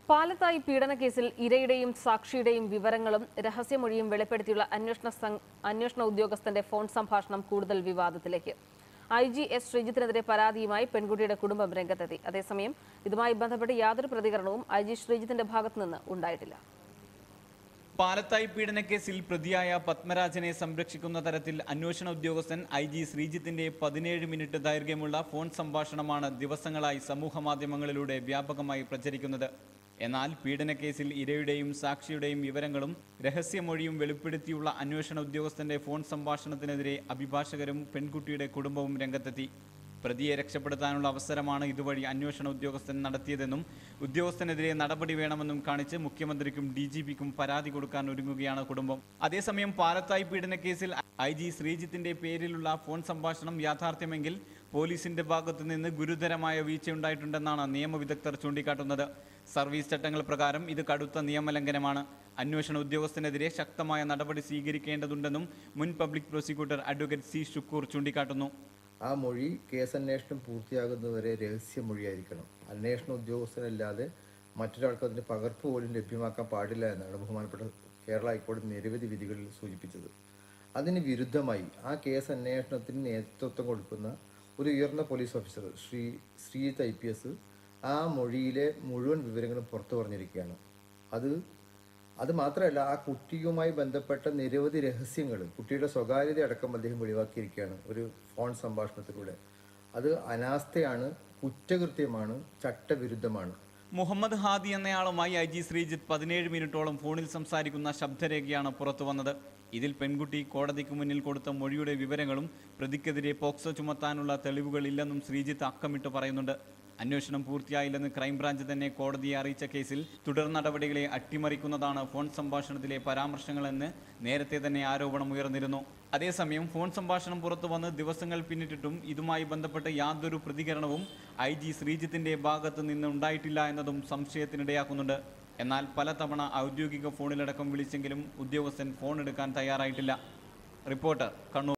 പാലത്തായി പീഡനക്കേസിൽ ഇരയുടെയും സാക്ഷിയുടെയും വിവരങ്ങളും രഹസ്യമൊഴിയും വെളിപ്പെടുത്തിയുള്ള അന്വേഷണ സംഘ- അന്വേഷണ ഉദ്യോഗസ്ഥന്റെ ഫോൺ സംഭാഷണം കൂടുതൽ വിവാദത്തിലേക്ക് ഐ ജി എസ് ശ്രീജിത്തിനെതിരെ പരാതിയുമായി പെൺകുട്ടിയുടെ കുടുംബം രംഗത്തെത്തി അതേസമയം ഇതുമായി ബന്ധപ്പെട്ട് യാതൊരു പ്രതികരണവും ഐ ജി ശ്രീജിത്തിന്റെ ഭാഗത്തുനിന്ന് ഉണ്ടായിട്ടില്ല പാലത്തായി പീഡനക്കേസിൽ പ്രതിയായ പത്മരാജനെ സംരക്ഷിക്കുന്ന തരത്തിൽ അന്വേഷണ ഉദ്യോഗസ്ഥൻ ഐ ജി ശ്രീജിത്തിന്റെ പതിനേഴ് മിനിറ്റ് ദൈർഘ്യമുള്ള ഫോൺ സംഭാഷണമാണ് ദിവസങ്ങളായി സമൂഹമാധ്യമങ്ങളിലൂടെ വ്യാപകമായി പ്രചരിക്കുന്നത് എന്നാൽ പീഡനക്കേസിൽ ഇരയുടെയും സാക്ഷിയുടെയും വിവരങ്ങളും രഹസ്യമൊഴിയും വെളിപ്പെടുത്തിയുള്ള അന്വേഷണ ഉദ്യോഗസ്ഥന്റെ ഫോൺ സംഭാഷണത്തിനെതിരെ അഭിഭാഷകരും പെൺകുട്ടിയുടെ കുടുംബവും രംഗത്തെത്തി പ്രതിയെ രക്ഷപ്പെടുത്താനുള്ള അവസരമാണ് ഇതുവഴി അന്വേഷണ ഉദ്യോഗസ്ഥൻ നടത്തിയതെന്നും ഉദ്യോഗസ്ഥനെതിരെ നടപടി വേണമെന്നും കാണിച്ച് മുഖ്യമന്ത്രിക്കും ഡി ജി പിക്കും പരാതി കൊടുക്കാൻ ഒരുങ്ങുകയാണ് കുടുംബം അതേസമയം പാലത്തായി പീഡനക്കേസിൽ ഐ ജി ശ്രീജിത്തിന്റെ പേരിലുള്ള ഫോൺ സംഭാഷണം യാഥാർത്ഥ്യമെങ്കിൽ പോലീസിന്റെ ഭാഗത്തു നിന്ന് ഗുരുതരമായ വീഴ്ചയുണ്ടായിട്ടുണ്ടെന്നാണ് നിയമവിദഗ്ധർ ചൂണ്ടിക്കാട്ടുന്നത് സർവീസ് ചട്ടങ്ങൾ പ്രകാരം ഇത് കടുത്ത നിയമലംഘനമാണ് അന്വേഷണ ഉദ്യോഗസ്ഥനെതിരെ ശക്തമായ നടപടി സ്വീകരിക്കേണ്ടതുണ്ടെന്നും മുൻ public prosecutor advocate C Shukkur ചൂണ്ടിക്കാട്ടുന്നു ആ മൊഴി കേസന്വേഷണം പൂർത്തിയാകുന്നതുവരെ രഹസ്യമൊഴിയായിരിക്കണം അന്വേഷണ ഉദ്യോഗസ്ഥനല്ലാതെ മറ്റൊരാൾക്ക് അതിൻ്റെ പകർപ്പ് പോലും ലഭ്യമാക്കാൻ പാടില്ല എന്നാണ് ബഹുമാനപ്പെട്ട കേരള ഹൈക്കോടതി നിരവധി വിധികളിൽ സൂചിപ്പിച്ചത് അതിന് വിരുദ്ധമായി ആ കേസ് അന്വേഷണത്തിന് നേതൃത്വം കൊടുക്കുന്ന ഒരു ഉയർന്ന police officer Sri Sreejith I P S ആ മൊഴിയിലെ മുഴുവൻ വിവരങ്ങളും പുറത്തു പറഞ്ഞിരിക്കുകയാണ് അത് അത് മാത്രമല്ല ആ കുട്ടിയുമായി ബന്ധപ്പെട്ട നിരവധി രഹസ്യങ്ങൾ കുട്ടിയുടെ സ്വകാര്യത അടക്കം അദ്ദേഹം വെളിവാക്കിയിരിക്കുകയാണ് ഒരു ഫോൺ സംഭാഷണത്തിലൂടെ അത് അനാസ്ഥയാണ് കുറ്റകൃത്യമാണ് ചട്ടവിരുദ്ധമാണ് മുഹമ്മദ് ഹാദി എന്നയാളുമായി ഐ ജി ശ്രീജിത്ത് പതിനേഴ് മിനിറ്റോളം ഫോണിൽ സംസാരിക്കുന്ന ശബ്ദരേഖയാണ് പുറത്തു വന്നത് ഇതിൽ പെൺകുട്ടി കോടതിക്ക് മുന്നിൽ കൊടുത്ത മൊഴിയുടെ വിവരങ്ങളും പ്രതിക്കെതിരെ പോക്സോ ചുമത്താനുള്ള തെളിവുകളില്ലെന്നും ശ്രീജിത്ത് അക്കമിട്ട് പറയുന്നുണ്ട് അന്വേഷണം പൂർത്തിയായില്ലെന്ന് ക്രൈംബ്രാഞ്ച് തന്നെ കോടതിയെ അറിയിച്ച കേസിൽ തുടർ നടപടികളെ അട്ടിമറിക്കുന്നതാണ് ഫോൺ സംഭാഷണത്തിലെ പരാമർശങ്ങളെന്ന് നേരത്തെ തന്നെ ആരോപണം ഉയർന്നിരുന്നു അതേസമയം ഫോൺ സംഭാഷണം പുറത്തു വന്ന് ദിവസങ്ങൾ പിന്നിട്ടിട്ടും ഇതുമായി ബന്ധപ്പെട്ട് യാതൊരു പ്രതികരണവും ഐ ജി ശ്രീജിത്തിന്റെ ഭാഗത്ത് നിന്ന് ഉണ്ടായിട്ടില്ല എന്നതും സംശയത്തിനിടയാക്കുന്നുണ്ട് എന്നാൽ പലതവണ ഔദ്യോഗിക ഫോണിലടക്കം വിളിച്ചെങ്കിലും ഉദ്യോഗസ്ഥൻ ഫോൺ എടുക്കാൻ തയ്യാറായിട്ടില്ല റിപ്പോർട്ടർ കണ്ണൂർ